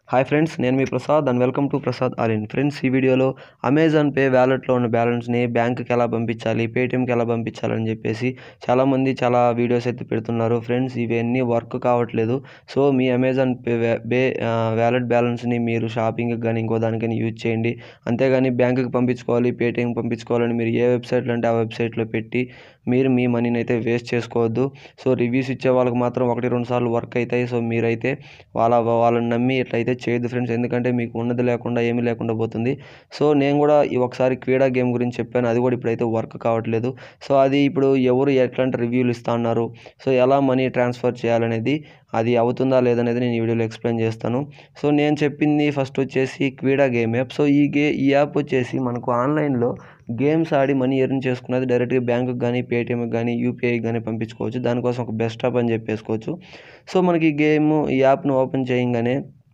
hi friends నేను మీ Prasad and welcome to Prasad all in friends ఈ వీడియోలో అమెజాన్ పే వ్యాలెట్లో ఉన్న బ్యాలెన్స్ని బ్యాంకుకి ఎలా పంపించాలి పేటిఎంకి ఎలా పంపించాలని చెప్పేసి చాలామంది చాలా వీడియోస్ అయితే పెడుతున్నారు ఫ్రెండ్స్ ఇవన్నీ వర్క్ కావట్లేదు సో మీ అమెజాన్ పే వ్యా- బే వ్యాలెట్ బ్యాలెన్స్ని మీరు షాపింగ్కి కానీ ఇంకో దానికైనా యూజ్ చేయండి అంతేగాని బ్యాంకుకి పంపించుకోవాలి పేటిఎం పంపించుకోవాలని మీరు ఏ వెబ్సైట్లో అంటే ఆ వెబ్సైట్లో పెట్టి మీరు మీ మనీని అయితే వేస్ట్ చేసుకోవద్దు సో రివ్యూస్ ఇచ్చే వాళ్ళకి మాత్రం ఒకటి రెండు సార్లు వర్క్ అవుతాయి సో మీరైతే వాళ్ళ వాళ్ళని నమ్మి ఇట్లయితే చేయొద్దు ఫ్రెండ్స్ ఎందుకంటే మీకు ఉన్నది లేకుండా ఏమీ లేకుండా పోతుంది సో నేను కూడా ఈ ఒకసారి క్రీడా గేమ్ గురించి చెప్పాను అది కూడా ఇప్పుడైతే వర్క్ కావట్లేదు సో అది ఇప్పుడు ఎవరు ఎట్లాంటి రివ్యూలు ఇస్తా ఉన్నారు సో ఎలా మనీ ట్రాన్స్ఫర్ చేయాలనేది అది అవుతుందా లేదనేది నేను ఈ వీడియోలో ఎక్స్ప్లెయిన్ చేస్తాను సో నేను చెప్పింది ఫస్ట్ వచ్చేసి క్రీడా గేమ్ యాప్ సో ఈ గే ఈ యాప్ వచ్చేసి మనకు ఆన్లైన్లో గేమ్స్ ఆడి మనీ ఎర్న్ చేసుకున్నది డైరెక్ట్గా బ్యాంకుకి కానీ పేటిఎంకి కానీ యూపీఐకి కానీ పంపించుకోవచ్చు దానికోసం ఒక బెస్ట్ యాప్ అని చెప్పేసుకోవచ్చు సో మనకి ఈ గేమ్ ఈ యాప్ను ఓపెన్ చేయగానే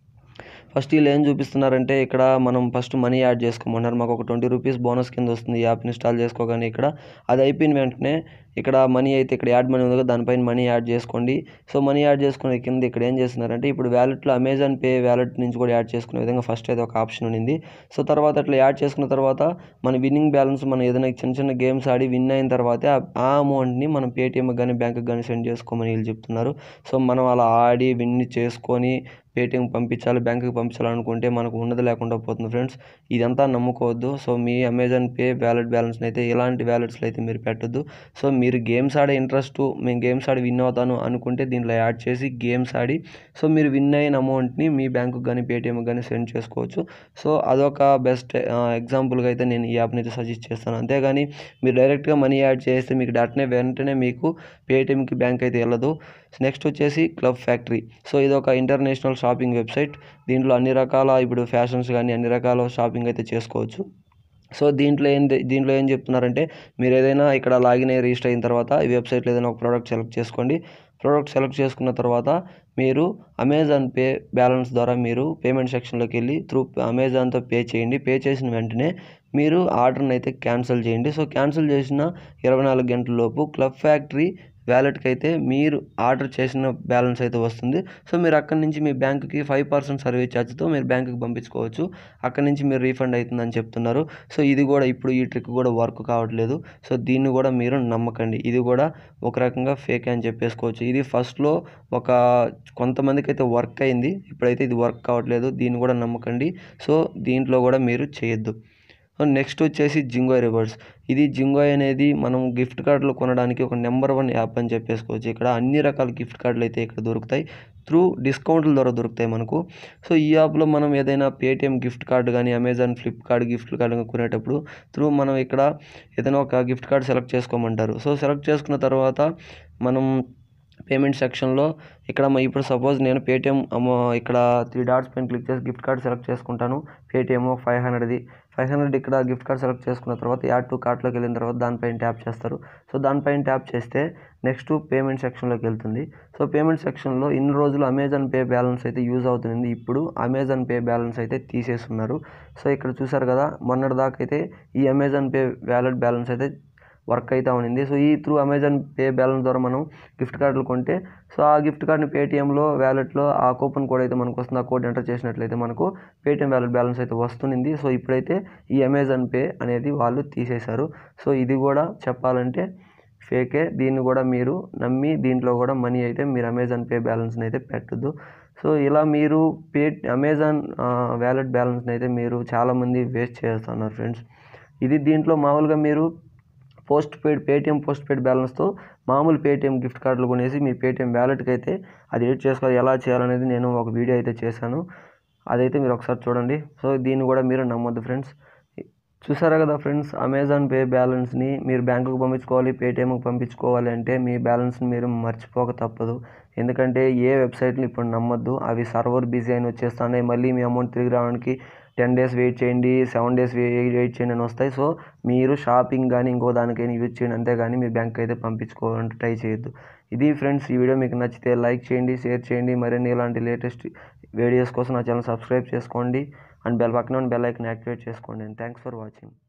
ఫస్ట్ వీళ్ళు ఏం చూపిస్తున్నారంటే ఇక్కడ మనం ఫస్ట్ మనీ యాడ్ చేసుకోమన్నారు మాకు ఒక ట్వంటీ రూపీస్ బోనస్ కింద వస్తుంది ఈ యాప్ ఇన్స్టాల్ చేసుకోగానే ఇక్కడ అది అయిపోయిన వెంటనే ఇక్కడ మనీ అయితే ఇక్కడ యాడ్ మనీ ఉంది కదా దానిపైన మనీ యాడ్ చేసుకోండి సో మనీ యాడ్ చేసుకునే కింద ఇక్కడ ఏం చేస్తున్నారంటే ఇప్పుడు వ్యాలెట్లో అమెజాన్ పే వ్యాలెట్ నుంచి కూడా యాడ్ చేసుకునే విధంగా ఫస్ట్ అయితే ఒక ఆప్షన్ ఉండింది సో తర్వాత అట్లా యాడ్ చేసుకున్న తర్వాత మన విన్నింగ్ బ్యాలెన్స్ మనం ఏదైనా చిన్న చిన్న గేమ్స్ ఆడి విన్ అయిన తర్వాత ఆ- ఆ అమౌంట్ని మనం పేటిఎంకి కానీ బ్యాంకుకి కానీ సెండ్ చేసుకోమని వీళ్ళు చెప్తున్నారు సో మనం అలా ఆడి విన్ చేసుకొని పేటిఎం పంపించాలి బ్యాంకుకి పంపించాలనుకుంటే మనకు ఉన్నది లేకుండా పోతుంది ఫ్రెండ్స్ ఇదంతా నమ్ముకోవద్దు సో మీ అమెజాన్ పే వ్యాలెట్ బ్యాలెన్స్ని అయితే ఇలాంటి వ్యాలెట్స్లో అయితే మీరు పెట్టొద్దు సో మీరు గేమ్స్ ఆడే ఇంట్రెస్ట్ మేము గేమ్స్ ఆడి విన్ అవుతాను అనుకుంటే దీంట్లో యాడ్ చేసి గేమ్స్ ఆడి సో మీరు విన్ అయిన అమౌంట్ని మీ బ్యాంకుకి కానీ పేటిఎంకి కానీ సెండ్ చేసుకోవచ్చు సో అదొక బెస్ట్ ఎగ్జాంపుల్గా అయితే నేను ఈ యాప్ని అయితే సజెస్ట్ చేస్తాను అంతేగాని మీరు డైరెక్ట్గా మనీ యాడ్ చేస్తే మీకు డేటనే వెంటనే మీకు పేటిఎంకి బ్యాంక్ అయితే వెళ్ళదు నెక్స్ట్ వచ్చేసి క్లబ్ ఫ్యాక్టరీ సో ఇది ఒక ఇంటర్నేషనల్ షాపింగ్ వెబ్సైట్ దీంట్లో అన్ని రకాల ఇప్పుడు ఫ్యాషన్స్ కానీ అన్ని రకాల షాపింగ్ అయితే చేసుకోవచ్చు సో దీంట్లో ఏం దీంట్లో ఏం చెప్తున్నారంటే మీరు ఏదైనా ఇక్కడ లాగిన్ అయ్యి రిజిస్టర్ అయిన తర్వాత ఈ వెబ్సైట్లో ఏదైనా ఒక ప్రోడక్ట్ సెలెక్ట్ చేసుకోండి ప్రోడక్ట్ సెలెక్ట్ చేసుకున్న తర్వాత మీరు అమెజాన్ పే బ్యాలెన్స్ ద్వారా మీరు పేమెంట్ సెక్షన్లోకి వెళ్ళి త్రూ అమెజాన్తో పే చేయండి పే చేసిన వెంటనే మీరు ఆర్డర్ని అయితే క్యాన్సిల్ చేయండి సో క్యాన్సిల్ చేసిన ఇరవై నాలుగు గంటల లోపు క్లబ్ ఫ్యాక్టరీ వ్యాలెట్కి అయితే మీరు ఆర్డర్ చేసిన బ్యాలెన్స్ అయితే వస్తుంది సో మీరు అక్కడి నుంచి మీ బ్యాంకుకి ఫైవ్ పర్సెంట్ సర్వీస్ ఛార్జ్తో మీరు బ్యాంకుకి పంపించుకోవచ్చు అక్కడి నుంచి మీరు రీఫండ్ అవుతుందని చెప్తున్నారు సో ఇది కూడా ఇప్పుడు ఈ ట్రిక్ కూడా వర్క్ కావట్లేదు సో దీన్ని కూడా మీరు నమ్మకండి ఇది కూడా ఒక రకంగా ఫేక్ అని చెప్పేసుకోవచ్చు ఇది ఫస్ట్లో ఒక కొంతమందికి అయితే వర్క్ అయింది ఇప్పుడైతే ఇది వర్క్ కావట్లేదు దీన్ని కూడా నమ్మకండి సో దీంట్లో కూడా మీరు చేయొద్దు నెక్స్ట్ వచ్చేసి జింగో రివర్స్ ఇది జింగో అనేది మనం గిఫ్ట్ కార్డులు కొనడానికి ఒక నెంబర్ వన్ యాప్ అని చెప్పేసుకోవచ్చు ఇక్కడ అన్ని రకాల గిఫ్ట్ కార్డులు అయితే ఇక్కడ దొరుకుతాయి త్రూ డిస్కౌంట్ల ద్వారా దొరుకుతాయి మనకు సో ఈ యాప్లో మనం ఏదైనా పేటిఎం గిఫ్ట్ కార్డు కానీ అమెజాన్ ఫ్లిప్కార్ట్ గిఫ్ట్ కార్డు కొనేటప్పుడు త్రూ మనం ఇక్కడ ఏదైనా ఒక గిఫ్ట్ కార్డు సెలెక్ట్ చేసుకోమంటారు సో సెలెక్ట్ చేసుకున్న తర్వాత మనం పేమెంట్ సెక్షన్లో ఇక్కడ మ- ఇప్పుడు సపోజ్ నేను పేటిఎం ఇక్కడ త్రీ డాట్స్ పైన క్లిక్ చేసి గిఫ్ట్ కార్డ్ సెలెక్ట్ చేసుకుంటాను పేటిఎం ఫైవ్ హండ్రెడ్ది ఫైవ్ హండ్రెడ్ ఇక్కడ గిఫ్ట్ కార్డ్ సెలెక్ట్ చేసుకున్న తర్వాత యాడ్ టు కార్ట్లోకి వెళ్ళిన తర్వాత దానిపైన ట్యాప్ చేస్తారు సో దానిపైన ట్యాప్ చేస్తే నెక్స్ట్ పేమెంట్ సెక్షన్లోకి వెళ్తుంది సో పేమెంట్ సెక్షన్లో ఇన్ని రోజులు అమెజాన్ పే బ్యాలెన్స్ అయితే యూజ్ అవుతుంది ఇప్పుడు అమెజాన్ పే బ్యాలెన్స్ అయితే తీసేస్తున్నారు సో ఇక్కడ చూసారు కదా మొన్నటి దాకా అయితే ఈ అమెజాన్ పే వ్యాలెట్ బ్యాలెన్స్ అయితే వర్క్ అయితే ఉన్నింది సో ఈ త్రూ అమెజాన్ పే బ్యాలెన్స్ ద్వారా మనం గిఫ్ట్ కార్డులు కొంటే సో ఆ గిఫ్ట్ కార్డ్ని పేటిఎంలో వ్యాలెట్లో ఆ కూపన్ కోడ్ అయితే మనకు వస్తుంది ఆ కోడ్ ఎంటర్ చేసినట్లయితే మనకు పేటిఎం వ్యాలెట్ బ్యాలెన్స్ అయితే వస్తుంది సో ఇప్పుడైతే ఈ అమెజాన్ పే అనేది వాళ్ళు తీసేశారు సో ఇది కూడా చెప్పాలంటే ఫేకే దీన్ని కూడా మీరు నమ్మి దీంట్లో కూడా మనీ అయితే మీరు అమెజాన్ పే బ్యాలెన్స్ని అయితే పెట్టద్దు సో ఇలా మీరు పే అమెజాన్ వ్యాలెట్ బ్యాలెన్స్ని అయితే మీరు చాలామంది వేస్ట్ చేస్తున్నారు ఫ్రెండ్స్ ఇది దీంట్లో మామూలుగా మీరు postpaid Paytm postpaid బ్యాలెన్స్తో మామూలు పేటిఎం గిఫ్ట్ కార్డులు కొనేసి మీ పేటిఎం వ్యాలెట్కి అయితే అది ఎడిట్ చేసుకోవాలి ఎలా చేయాలనేది నేను ఒక వీడియో అయితే చేశాను అదైతే మీరు ఒకసారి చూడండి సో దీన్ని కూడా మీరు నమ్మొద్దు ఫ్రెండ్స్ చూసారా కదా ఫ్రెండ్స్ అమెజాన్ పే బ్యాలెన్స్ని మీరు బ్యాంకుకు పంపించుకోవాలి పేటిఎంకి పంపించుకోవాలి అంటే మీ బ్యాలెన్స్ని మీరు మర్చిపోక తప్పదు ఎందుకంటే ఏ వెబ్సైట్లు ఇప్పుడు నమ్మొద్దు అవి సర్వర్ బిజీ అని వచ్చేస్తున్నాయి మళ్ళీ మీ అమౌంట్ తిరిగి రావడానికి టెన్ డేస్ వెయిట్ చేయండి సెవెన్ డేస్ వెయిట్ చేయండి అని వస్తాయి సో మీరు షాపింగ్ కానీ ఇంకో దానికైనా యూజ్ చేయండి అంతేగాని మీ బ్యాంక్ అయితే పంపించుకోవాలంటే ట్రై చేయొద్దు ఇది ఫ్రెండ్స్ ఈ వీడియో మీకు నచ్చితే లైక్ చేయండి షేర్ చేయండి మరిన్ని ఇలాంటి లేటెస్ట్ వీడియోస్ కోసం నా ఛానల్ సబ్స్క్రైబ్ చేసుకోండి అండ్ బెల్ పక్కన ఉన్న బెల్ ఐకన్ యాక్టివేట్ చేసుకోండి అండ్ థ్యాంక్స్ ఫర్ వాచింగ్